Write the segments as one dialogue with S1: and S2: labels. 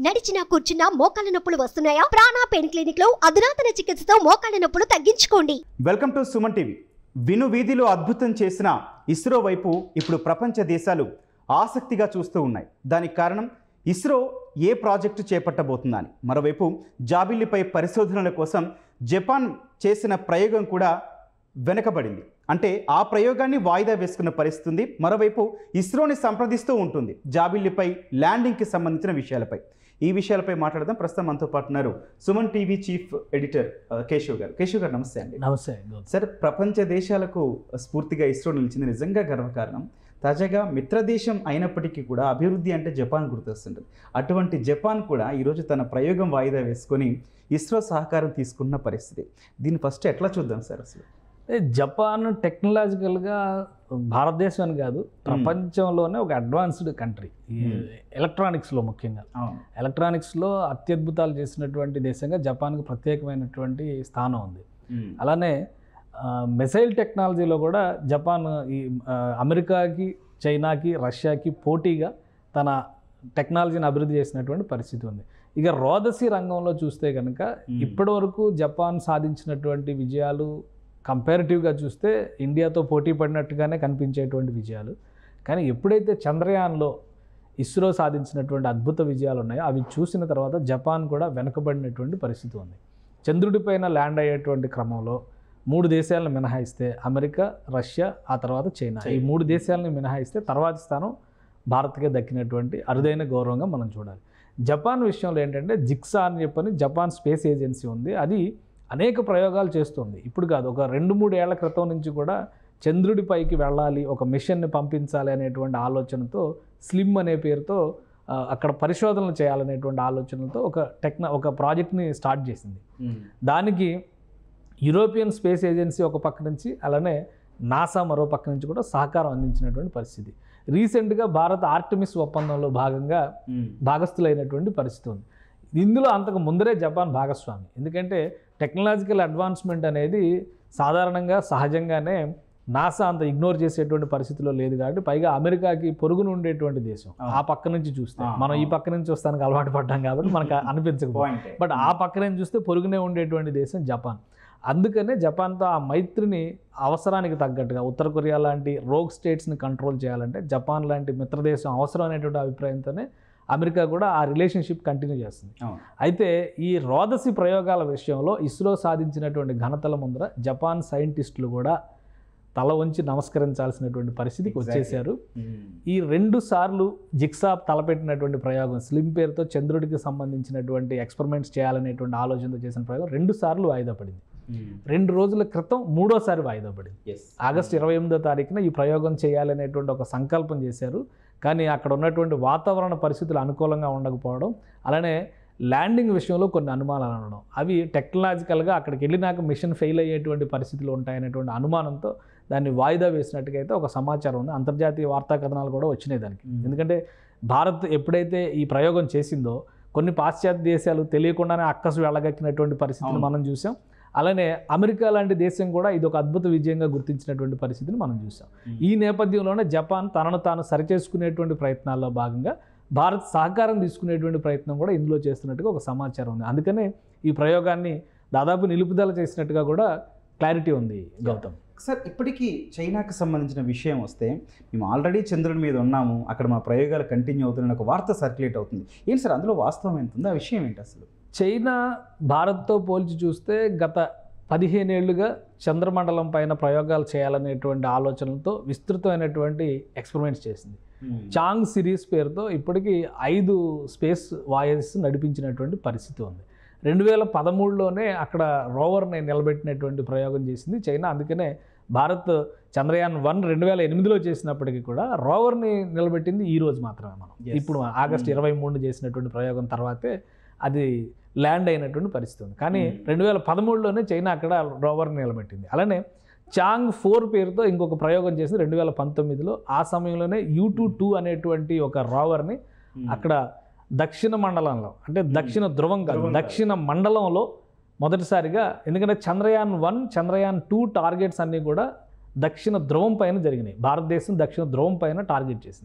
S1: నడిచినా కూర్చున్నా మోకాళ్ళ నొప్పులు వస్తున్నాయా ప్రాణా పెయిన్ క్లినిక్ లో అధునాతన చికిత్సతో మోకాళ్ళ నొప్పులు తగ్గించుకోండి
S2: వెల్కమ్ టు సుమన్ టీవీ విను వీధిలో అద్భుతం చేసిన ఇస్రో వైపు ఇప్పుడు ప్రపంచ దేశాలు ఆసక్తిగా చూస్తూ ఉన్నాయి దానికి కారణం ఇస్రో ఏ ప్రాజెక్టు చేపట్టబోతుందా అని మరోవైపు జాబిల్లిపై పరిశోధనల కోసం జపాన్ చేసిన ప్రయోగం కూడా వెనకబడింది అంటే ఆ ప్రయోగాన్ని వాయిదా వేసుకున్న పరిస్థితి ఉంది మరోవైపు ఇస్రోని సంప్రదిస్తూ ఉంటుంది జాబిల్లిపై ల్యాండింగ్కి సంబంధించిన విషయాలపై ఈ విషయాలపై మాట్లాడదాం ప్రస్తుతం మనతో పాటు ఉన్నారు సుమన్ టీవీ చీఫ్ ఎడిటర్ ఆ, కేశవ్ గారు కేశవ్ గారు నమస్తే అండి
S3: నమస్తే గౌతమ్
S2: సార్ ప్రపంచ దేశాలకు స్ఫూర్తిగా ఇస్రో నిలిచింది నిజంగా గర్వకారణం తాజాగా మిత్రదేశం అయినప్పటికీ కూడా అభివృద్ధి అంటే జపాన్ గుర్తొస్తుంటుంది అటువంటి జపాన్ కూడా ఈరోజు తన ప్రయోగం వాయిదా వేసుకొని ఇస్రో సహకారం తీసుకున్న పరిస్థితి దీన్ని ఫస్ట్ ఎట్లా చూద్దాం సార్ అసలు
S3: ఏ, జపాన్ టెక్నాలజికల్గా భారతదేశం అని కాదు ప్రపంచంలోనే ఒక అడ్వాన్స్డ్ కంట్రీ ఈ
S2: Hmm.
S3: ఎలక్ట్రానిక్స్లో ముఖ్యంగా
S2: అవును
S3: ఎలక్ట్రానిక్స్లో అత్యద్భుతాలు చేసినటువంటి దేశంగా జపాన్కి ప్రత్యేకమైనటువంటి స్థానం ఉంది అలానే ఆ, మిసైల్ టెక్నాలజీలో కూడా జపాన్ ఈ ఆ, అమెరికాకి చైనాకి రష్యాకి పోటీగా తన టెక్నాలజీని అభివృద్ధి చేసినటువంటి పరిస్థితి ఉంది ఇక రోదసి రంగంలో చూస్తే కనుక
S2: Hmm.
S3: ఇప్పటివరకు జపాన్ సాధించినటువంటి విజయాలు కంపారిటివ్గా చూస్తే ఇండియాతో పోటీ పడినట్టుగానే కనిపించేటువంటి విజయాలు కానీ ఎప్పుడైతే చంద్రయాన్లో ఇస్రో సాధించినటువంటి అద్భుత విజయాలు ఉన్నాయో అవి చూసిన తర్వాత జపాన్ కూడా వెనుకబడినటువంటి పరిస్థితి ఉంది చంద్రుడిపైన ల్యాండ్ అయ్యేటువంటి క్రమంలో మూడు దేశాలను మినహాయిస్తే అమెరికా రష్యా ఆ తర్వాత చైనా ఈ
S2: చైనా.
S3: మూడు దేశాలను మినహాయిస్తే తర్వాతి స్థానం భారత్కే దక్కినటువంటి అరుదైన గౌరవంగా మనం చూడాలి జపాన్ విషయంలో ఏంటంటే జిక్సా అని చెప్పని జపాన్ స్పేస్ ఏజెన్సీ ఉంది అది అనేక ప్రయోగాలు చేస్తుంది ఇప్పుడు కాదు ఒక రెండు మూడు ఏళ్ల క్రితం నుంచి కూడా చంద్రుడి పైకి వెళ్ళాలి ఒక మిషన్ని పంపించాలి అనేటువంటి ఆలోచనతో స్లిమ్ అనే పేరుతో ఆ, అక్కడ పరిశోధనలు చేయాలనేటువంటి ఆలోచనలతో ఒక టెక్న ఒక ప్రాజెక్ట్ని స్టార్ట్ చేసింది దానికి యూరోపియన్ స్పేస్ ఏజెన్సీ ఒక పక్క నుంచి అలానే నాసా మరో పక్క నుంచి కూడా సహకారం అందించినటువంటి పరిస్థితి రీసెంట్గా భారత్ ఆర్టమిస్ ఒప్పందంలో భాగంగా భాగస్థులైనటువంటి పరిస్థితి ఉంది ఇందులో అంతకు ముందరే జపాన్ భాగస్వామి ఎందుకంటే టెక్నాలజికల్ అడ్వాన్స్మెంట్ అనేది సాధారణంగా సహజంగానే నాసా అంత ఇగ్నోర్ చేసేటువంటి పరిస్థితిలో లేదు కాబట్టి పైగా అమెరికాకి పొరుగున ఉండేటువంటి దేశం
S2: అవును.
S3: ఆ పక్క నుంచి చూస్తే
S2: ఆ,
S3: మనం ఈ
S2: అవును.
S3: పక్క నుంచి వస్తానికి అలవాటు పడ్డాం కాబట్టి మనకు అనిపించకపోతే
S2: పాయింట్
S3: బట్ ఆ పక్కనే చూస్తే పొరుగునే ఉండేటువంటి దేశం జపాన్ అందుకనే జపాన్తో ఆ మైత్రిని అవసరానికి తగ్గట్టుగా ఉత్తర కొరియా లాంటి రోగ్ స్టేట్స్ని కంట్రోల్ చేయాలంటే జపాన్ లాంటి మిత్రదేశం అవసరం అనేటువంటి అభిప్రాయంతోనే అమెరికా కూడా ఆ రిలేషన్షిప్ కంటిన్యూ చేస్తుంది
S2: అవును
S3: అయితే ఈ రోదసి ప్రయోగాల విషయంలో ఇస్రో సాధించినటువంటి ఘనతల ముందర జపాన్ సైంటిస్టులు కూడా తల వంచి నమస్కరించాల్సినటువంటి పరిస్థితికి
S2: Exactly.
S3: వచ్చేసారు ఈ రెండు సార్లు జిక్సా తలపెట్టినటువంటి ప్రయోగం స్లిమ్ పేరుతో చంద్రుడికి సంబంధించినటువంటి ఎక్స్పెరిమెంట్స్ చేయాలనేటువంటి ఆలోచనతో చేసిన ప్రయోగం రెండు సార్లు వాయిదా పడింది రెండు రోజుల క్రితం మూడోసారి వాయిదా పడింది
S2: ఎస్
S3: ఆగస్టు ఇరవై ఎనిమిదో తారీఖున ఈ ప్రయోగం చేయాలనేటువంటి ఒక సంకల్పం చేశారు కానీ అక్కడ ఉన్నటువంటి వాతావరణ పరిస్థితులు అనుకూలంగా ఉండకపోవడం అలానే ల్యాండింగ్ విషయంలో కొన్ని అనుమానాలు ఉండడం అవి టెక్నాలజికల్గా అక్కడికి వెళ్ళినాక మిషన్ ఫెయిల్ అయ్యేటువంటి పరిస్థితులు ఉంటాయనేటువంటి అనుమానంతో దాన్ని వాయిదా వేసినట్టుగా అయితే ఒక సమాచారం ఉంది అంతర్జాతీయ వార్తా కథనాలు కూడా వచ్చినాయి దానికి
S2: Hmm.
S3: ఎందుకంటే భారత్ ఎప్పుడైతే ఈ ప్రయోగం చేసిందో కొన్ని పాశ్చాత్య దేశాలు తెలియకుండానే అక్కసు వెళ్ళగక్కినటువంటి పరిస్థితిని
S2: అవును.
S3: మనం చూసాం అలానే అమెరికా లాంటి దేశం కూడా ఇది ఒక అద్భుత విజయంగా గుర్తించినటువంటి పరిస్థితిని మనం చూసాం ఈ నేపథ్యంలోనే జపాన్ తనను తాను సరిచేసుకునేటువంటి ప్రయత్నాల్లో భాగంగా భారత్ సహకారం తీసుకునేటువంటి ప్రయత్నం కూడా ఇందులో చేస్తున్నట్టుగా ఒక సమాచారం ఉంది అందుకనే ఈ ప్రయోగాన్ని దాదాపు నిలుపుదల చేసినట్టుగా కూడా క్లారిటీ ఉంది గౌతమ్
S2: సార్ ఇప్పటికీ చైనాకి సంబంధించిన విషయం వస్తే మేము ఆల్రెడీ చంద్రుడి మీద ఉన్నాము అక్కడ మా ప్రయోగాలు కంటిన్యూ అవుతున్నాయని ఒక వార్త సర్క్యులేట్ అవుతుంది ఏంటి సార్ అందులో వాస్తవం ఎంత ఉంది ఆ విషయం ఏంటి అసలు
S3: చైనా భారత్తో పోల్చి చూస్తే గత పదిహేనేళ్లుగా చంద్రమండలం పైన ప్రయోగాలు చేయాలనేటువంటి ఆలోచనలతో విస్తృతమైనటువంటి ఎక్స్పెరిమెంట్స్ చేసింది చాంగ్ సిరీస్ పేరుతో ఇప్పటికీ ఐదు స్పేస్ వాయర్స్ నడిపించినటువంటి పరిస్థితి ఉంది రెండు వేల పదమూడులోనే అక్కడ రోవర్ని నిలబెట్టినటువంటి ప్రయోగం చేసింది చైనా అందుకనే భారత్ చంద్రయాన్ వన్ రెండు వేల ఎనిమిదిలో చేసినప్పటికీ కూడా రోవర్ని నిలబెట్టింది ఈ రోజు మాత్రమే మనం
S2: Yes.
S3: ఇప్పుడు ఆగస్ట్
S2: Hmm.
S3: ఇరవై మూడు చేసినటువంటి ప్రయోగం తర్వాతే అది ల్యాండ్ అయినటువంటి పరిస్థితి ఉంది కానీ
S2: Hmm.
S3: రెండు వేల పదమూడులోనే చైనా అక్కడ రోవర్ని నిలబెట్టింది అలానే చాంగ్ ఫోర్ పేరుతో ఇంకొక ప్రయోగం చేసింది రెండు వేల పంతొమ్మిదిలో ఆ సమయంలోనే యూ టూ టూ అనేటువంటి ఒక రోవర్ని అక్కడ దక్షిణ మండలంలో అంటే దక్షిణ ధ్రువం కాదు
S2: ధ్రువం కాదు.
S3: దక్షిణ మండలంలో మొదటిసారిగా ఎందుకంటే Chandrayaan one Chandrayaan two targets అన్నీ కూడా దక్షిణ ధ్రువం పైన జరిగినాయి భారతదేశం దక్షిణ ధ్రువం పైన టార్గెట్ చేసింది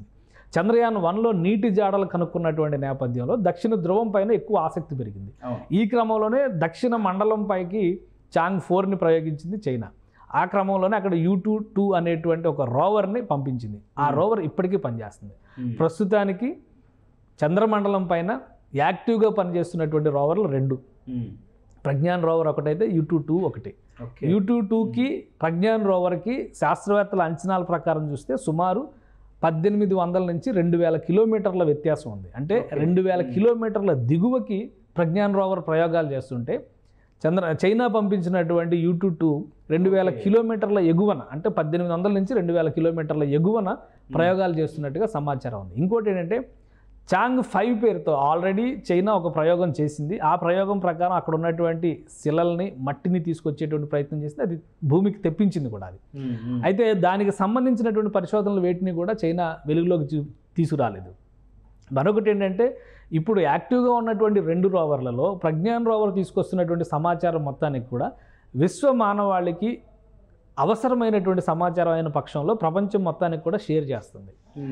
S3: చంద్రయాన్ వన్లో నీటి జాడలు కనుక్కున్నటువంటి నేపథ్యంలో దక్షిణ ధ్రువం పైన ఎక్కువ ఆసక్తి పెరిగింది
S2: అవును
S3: ఈ క్రమంలోనే దక్షిణ మండలం పైకి చాంగ్ ఫోర్ని ప్రయోగించింది చైనా ఆ క్రమంలోనే అక్కడ యూ టూ టూ అనేటువంటి ఒక రోవర్ని పంపించింది ఆ రోవర్ ఇప్పటికీ పనిచేస్తుంది ప్రస్తుతానికి చంద్రమండలం పైన యాక్టివ్గా పనిచేస్తున్నటువంటి రోవర్లు రెండు ప్రజ్ఞాన్ రోవర్ ఒకటైతే యూ టూ టూ ఒకటి
S2: ఓకే
S3: యూ టూ టూకి ప్రజ్ఞాన్ రోవర్కి శాస్త్రవేత్తల అంచనాల ప్రకారం చూస్తే సుమారు పద్దెనిమిది వందల నుంచి రెండు వేల కిలోమీటర్ల వ్యత్యాసం ఉంది అంటే
S2: Okay.
S3: రెండు వేల
S2: Hmm.
S3: కిలోమీటర్ల దిగువకి ప్రజ్ఞాన్ రోవర్ ప్రయోగాలు చేస్తుంటే చంద్ర చైనా పంపించినటువంటి యూ టూ టూ రెండు వేల
S2: Okay.
S3: కిలోమీటర్ల ఎగువన అంటే పద్దెనిమిది వందల నుంచి రెండు వేల కిలోమీటర్ల ఎగువన ప్రయోగాలు చేస్తున్నట్టుగా సమాచారం ఉంది ఇంకోటి ఏంటంటే చాంగ్ ఫైవ్ పేరుతో ఆల్రెడీ చైనా ఒక ప్రయోగం చేసింది ఆ ప్రయోగం ప్రకారం అక్కడ ఉన్నటువంటి శిలల్ని మట్టిని తీసుకొచ్చేటువంటి ప్రయత్నం చేసింది అది భూమికి తెప్పించింది కూడా అది అయితే దానికి సంబంధించినటువంటి పరిశోధనలు వేటిని కూడా చైనా వెలుగులోకి చూ- తీసుకురాలేదు మరొకటి ఏంటంటే ఇప్పుడు యాక్టివ్గా ఉన్నటువంటి రెండు రోవర్లలో ప్రజ్ఞాన్ రోవర్ తీసుకొస్తున్నటువంటి సమాచారం మొత్తానికి కూడా విశ్వ మానవాళికి అవసరమైనటువంటి సమాచారం అయిన పక్షంలో ప్రపంచం మొత్తానికి కూడా షేర్ చేస్తుంది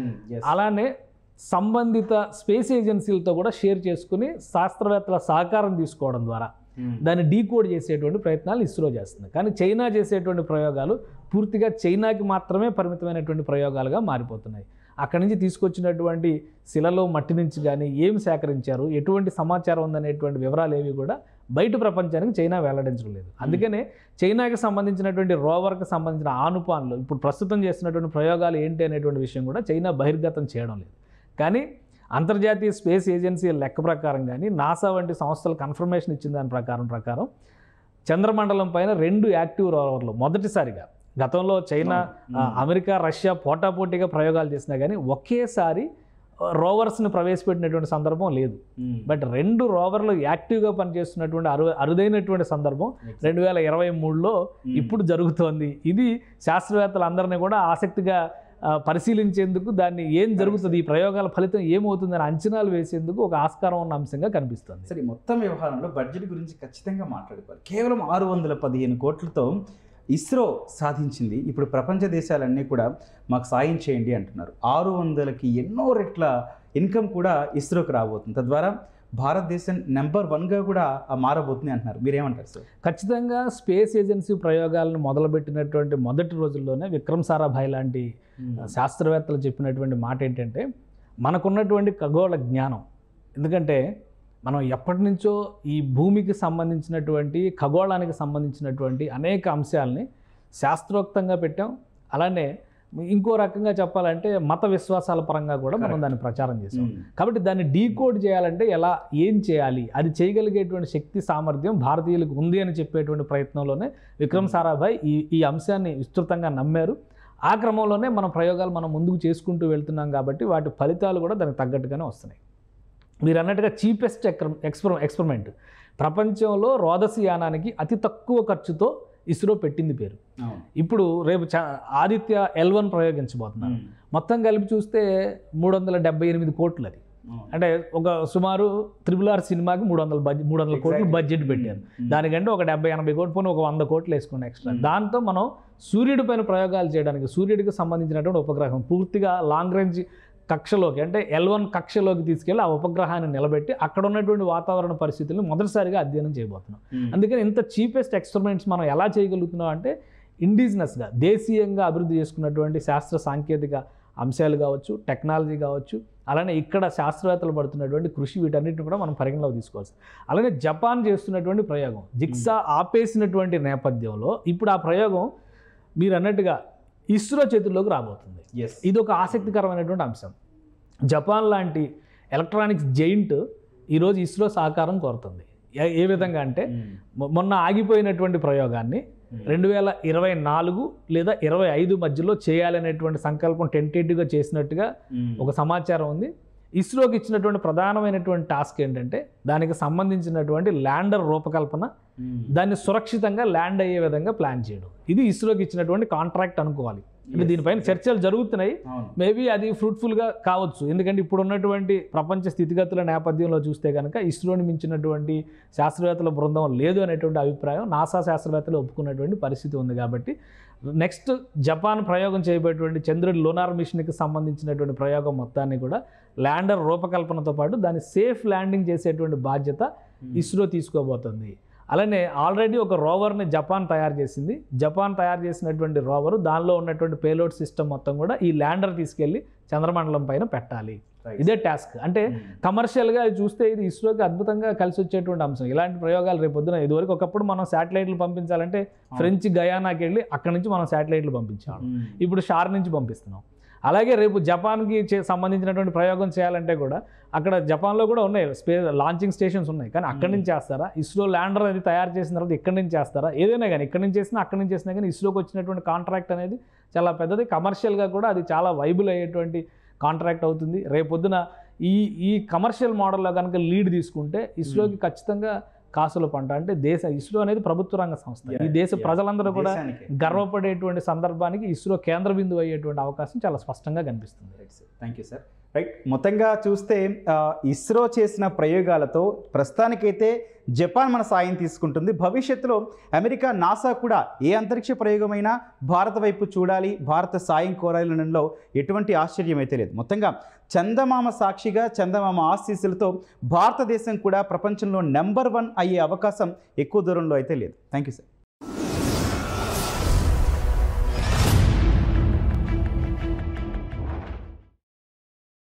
S3: అలానే సంబంధిత స్పేస్ ఏజెన్సీలతో కూడా షేర్ చేసుకుని శాస్త్రవేత్తల సహకారం తీసుకోవడం ద్వారా దాన్ని డీకోడ్ చేసేటువంటి ప్రయత్నాలు ఇస్రో చేస్తుంది కానీ చైనా చేసేటువంటి ప్రయోగాలు పూర్తిగా చైనాకి మాత్రమే పరిమితమైనటువంటి ప్రయోగాలుగా మారిపోతున్నాయి అక్కడి నుంచి తీసుకొచ్చినటువంటి శిలలో మట్టి నుంచి కానీ ఏం సేకరించారు ఎటువంటి సమాచారం ఉందనేటువంటి వివరాలు ఏవి కూడా బయట ప్రపంచానికి చైనా వెల్లడించడం లేదు అందుకనే చైనాకి సంబంధించినటువంటి రోవర్కి సంబంధించిన ఆనుపాన్లు ఇప్పుడు ప్రస్తుతం చేస్తున్నటువంటి ప్రయోగాలు ఏంటి అనేటువంటి విషయం కూడా చైనా బహిర్గతం చేయడం లేదు కానీ అంతర్జాతీయ స్పేస్ ఏజెన్సీ లెక్క ప్రకారం కానీ నాసా వంటి సంస్థలు కన్ఫర్మేషన్ ఇచ్చిన దాని ప్రకారం ప్రకారం చంద్రమండలం పైన రెండు యాక్టివ్ రోవర్లు మొదటిసారిగా గతంలో చైనా ఆ, అమెరికా రష్యా పోటాపోటీగా ప్రయోగాలు చేసినా కానీ ఒకేసారి ఆ, రోవర్స్ని ప్రవేశపెట్టినటువంటి సందర్భం లేదు బట్ రెండు రోవర్లు యాక్టివ్గా పనిచేస్తున్నటువంటి అరు అరుదైనటువంటి సందర్భం రెండు వేల ఇరవై మూడులో ఇప్పుడు జరుగుతోంది ఇది శాస్త్రవేత్తలందరినీ కూడా ఆసక్తిగా ఆ, పరిశీలించేందుకు దాన్ని ఏం జరుగుతుంది ఈ ప్రయోగాల ఫలితం ఏమవుతుందని అంచనాలు వేసేందుకు ఒక ఆస్కారం ఉన్న అంశంగా కనిపిస్తుంది
S2: సరే ఈ మొత్తం వ్యవహారంలో బడ్జెట్ గురించి ఖచ్చితంగా మాట్లాడుకోవాలి కేవలం ఆరు వందల పదిహేను కోట్లతో ఇస్రో సాధించింది ఇప్పుడు ప్రపంచ దేశాలన్నీ కూడా మాకు సాయం చేయండి అంటున్నారు ఆరు వందలకి ఎన్నో రెట్ల ఇన్కమ్ కూడా ఇస్రోకి రాబోతుంది తద్వారా భారతదేశం నెంబర్ వన్గా కూడా ఆ మారబోతుంది అంటున్నారు మీరేమంటారు సార్
S3: ఖచ్చితంగా స్పేస్ ఏజెన్సీ ప్రయోగాలను మొదలుపెట్టినటువంటి మొదటి రోజుల్లోనే విక్రమ్ సారాభాయ్ లాంటి శాస్త్రవేత్తలు చెప్పినటువంటి మాట ఏంటంటే మనకున్నటువంటి ఖగోళ జ్ఞానం ఎందుకంటే మనం ఎప్పటి నుంచో ఈ భూమికి సంబంధించినటువంటి ఖగోళానికి సంబంధించినటువంటి అనేక అంశాలని శాస్త్రోక్తంగా పెట్టాం అలానే ఇంకో రకంగా చెప్పాలంటే మత విశ్వాసాల పరంగా కూడా మనం
S2: Correct.
S3: దాన్ని ప్రచారం చేసాం కాబట్టి దాన్ని డీకోడ్ చేయాలంటే ఎలా ఏం చేయాలి అది చేయగలిగేటువంటి శక్తి సామర్థ్యం భారతీయులకు ఉంది అని చెప్పేటువంటి ప్రయత్నంలోనే విక్రమ్ సారాభాయ్ ఈ ఈ అంశాన్ని విస్తృతంగా నమ్మారు ఆ క్రమంలోనే మన ప్రయోగాలు మనం ముందుకు చేసుకుంటూ వెళ్తున్నాం కాబట్టి వాటి ఫలితాలు కూడా దానికి తగ్గట్టుగానే వస్తున్నాయి మీరు అన్నట్టుగా చీపెస్ట్ ఎక్స్పెర్ ఎక్స్పెరిమెంట్ ప్రపంచంలో రోదసి యానానికి అతి తక్కువ ఖర్చుతో ఇస్రో పెట్టింది పేరు
S2: అవును
S3: ఇప్పుడు రేపు చ ఆదిత్య ఎల్ వన్ ప్రయోగించబోతున్నారు మొత్తం కలిపి చూస్తే మూడు వందల డెబ్బై ఎనిమిది కోట్లు అది అంటే ఒక సుమారు త్రిబుల్ ఆర్ సినిమాకి మూడు వందల బడ్జెట్ మూడు వందల కోట్లు
S2: Exactly.
S3: బడ్జెట్ పెట్టారు దానికంటే ఒక డెబ్బై ఎనభై కోట్లు పోనీ ఒక వంద కోట్లు వేసుకున్నాం ఎక్స్ట్రా
S2: Hmm.
S3: దాంతో మనం సూర్యుడి పైన ప్రయోగాలు చేయడానికి సూర్యుడికి సంబంధించినటువంటి ఉపగ్రహం పూర్తిగా లాంగ్ రేంజ్ కక్షలోకి అంటే ఎల్ వన్ కక్షలోకి తీసుకెళ్ళి ఆ ఉపగ్రహాన్ని నిలబెట్టి అక్కడ ఉన్నటువంటి వాతావరణ పరిస్థితులను మొదటిసారిగా అధ్యయనం చేయబోతున్నాం అందుకని ఇంత చీపెస్ట్ ఎక్స్పెరిమెంట్స్ మనం ఎలా చేయగలుగుతున్నాం అంటే ఇండిజినస్గా దేశీయంగా అభివృద్ధి చేసుకున్నటువంటి శాస్త్ర సాంకేతిక అంశాలు కావచ్చు టెక్నాలజీ కావచ్చు అలానే ఇక్కడ శాస్త్రవేత్తలు పడుతున్నటువంటి కృషి వీటన్నిటిని కూడా మనం పరిగణలోకి తీసుకోవాల్సి అలానే జపాన్ చేస్తున్నటువంటి ప్రయోగం జిక్సా ఆపేసినటువంటి నేపథ్యంలో ఇప్పుడు ఆ ప్రయోగం మీరు అన్నట్టుగా ఇస్రో చేతుల్లోకి రాబోతుంది
S2: ఎస్
S3: ఇది ఒక ఆసక్తికరమైనటువంటి అంశం జపాన్ లాంటి ఎలక్ట్రానిక్స్ జైంట్ ఈరోజు ఇస్రో సహకారం కోరుతుంది ఏ- ఏ విధంగా అంటే మొ- మొన్న ఆగిపోయినటువంటి ప్రయోగాన్ని రెండు వేల ఇరవై నాలుగు లేదా ఇరవై ఐదు మధ్యలో చేయాలనేటువంటి సంకల్పం టెంటేటివ్గా చేసినట్టుగా ఒక సమాచారం ఉంది ఇస్రోకి ఇచ్చినటువంటి ప్రధానమైనటువంటి టాస్క్ ఏంటంటే దానికి సంబంధించినటువంటి ల్యాండర్ రూపకల్పన దాన్ని సురక్షితంగా ల్యాండ్ అయ్యే విధంగా ప్లాన్ చేయడం ఇది ఇస్రోకి ఇచ్చినటువంటి కాంట్రాక్ట్ అనుకోవాలి అంటే
S2: Yes,
S3: దీనిపైన
S2: yes.
S3: చర్చలు జరుగుతున్నాయి
S2: అవును
S3: మేబీ అది ఫ్రూట్ఫుల్గా కావచ్చు ఎందుకంటే ఇప్పుడు ఉన్నటువంటి ప్రపంచ స్థితిగతుల నేపథ్యంలో చూస్తే కనుక ఇస్రోని మించినటువంటి శాస్త్రవేత్తల బృందం లేదు అనేటువంటి అభిప్రాయం నాసా శాస్త్రవేత్తలు ఒప్పుకున్నటువంటి పరిస్థితి ఉంది కాబట్టి నెక్స్ట్ జపాన్ ప్రయోగం చేయబోయేటువంటి చంద్రుడి లోనార్ మిషన్కి సంబంధించినటువంటి ప్రయోగం మొత్తాన్ని కూడా ల్యాండర్ రూపకల్పనతో పాటు దాన్ని సేఫ్ ల్యాండింగ్ చేసేటువంటి బాధ్యత ఇస్రో తీసుకోబోతుంది అలానే ఆల్రెడీ ఒక రోవర్ని జపాన్ తయారు చేసింది జపాన్ తయారు చేసినటువంటి రోవరు దానిలో ఉన్నటువంటి పేలోడ్ సిస్టమ్ మొత్తం కూడా ఈ ల్యాండర్ తీసుకెళ్ళి చంద్రమండలం పైన పెట్టాలి
S2: Right.
S3: ఇదే టాస్క్ అంటే
S2: Hmm.
S3: కమర్షియల్గా చూస్తే ఇది ఇస్రోకి అద్భుతంగా కలిసి వచ్చేటువంటి అంశం ఇలాంటి ప్రయోగాలు రేపు పొద్దున ఇదివరకు ఒకప్పుడు మనం శాటిలైట్లు పంపించాలంటే ఫ్రెంచ్ గయానాకి వెళ్ళి అక్కడ నుంచి మనం శాటిలైట్లు పంపించాం
S2: మ్మ్.
S3: ఇప్పుడు షార్ నుంచి పంపిస్తున్నాం అలాగే రేపు జపాన్కి చే సంబంధించినటువంటి ప్రయోగం చేయాలంటే కూడా అక్కడ జపాన్లో కూడా ఉన్నాయి స్పే లాంచింగ్ స్టేషన్స్ ఉన్నాయి కానీ అక్కడి నుంచి చేస్తారా ఇస్రో ల్యాండర్ అది తయారు చేసిన తర్వాత ఇక్కడి నుంచి చేస్తారా ఏదైనా కానీ ఇక్కడి నుంచి చేసినా అక్కడి నుంచి చేసినా కానీ ఇస్రోకి వచ్చినటువంటి కాంట్రాక్ట్ అనేది చాలా పెద్దది కమర్షియల్గా కూడా అది చాలా వైబుల్ అయ్యేటువంటి కాంట్రాక్ట్ అవుతుంది రేపొద్దున ఈ ఈ కమర్షియల్ మోడల్లో కనుక లీడ్ తీసుకుంటే ఇస్రోకి ఖచ్చితంగా కాసుల పంట అంటే దేశ ఇస్రో అనేది ప్రభుత్వ రంగ సంస్థ ఈ
S2: Yeah,
S3: దేశ
S2: yeah.
S3: ప్రజలందరూ కూడా
S2: దేశానికే.
S3: గర్వపడేటువంటి సందర్భానికి ఇస్రో కేంద్ర బిందువు అయ్యేటువంటి అవకాశం చాలా స్పష్టంగా కనిపిస్తుంది
S2: థ్యాంక్ యూ సార్ రైట్ మొత్తంగా చూస్తే ఆ, ఇస్రో చేసిన ప్రయోగాలతో ప్రస్తుతానికైతే జపాన్ మన సాయం తీసుకుంటుంది భవిష్యత్తులో అమెరికా నాసా కూడా ఏ అంతరిక్ష ప్రయోగమైనా భారత వైపు చూడాలి భారత సాయం కోరాలనడంలో ఎటువంటి ఆశ్చర్యం అయితే లేదు మొత్తంగా చందమామ సాక్షిగా చందమామ ఆశీస్సులతో భారతదేశం కూడా ప్రపంచంలో నెంబర్ వన్ అయ్యే అవకాశం ఎక్కువ దూరంలో అయితే లేదు థ్యాంక్ యూ సార్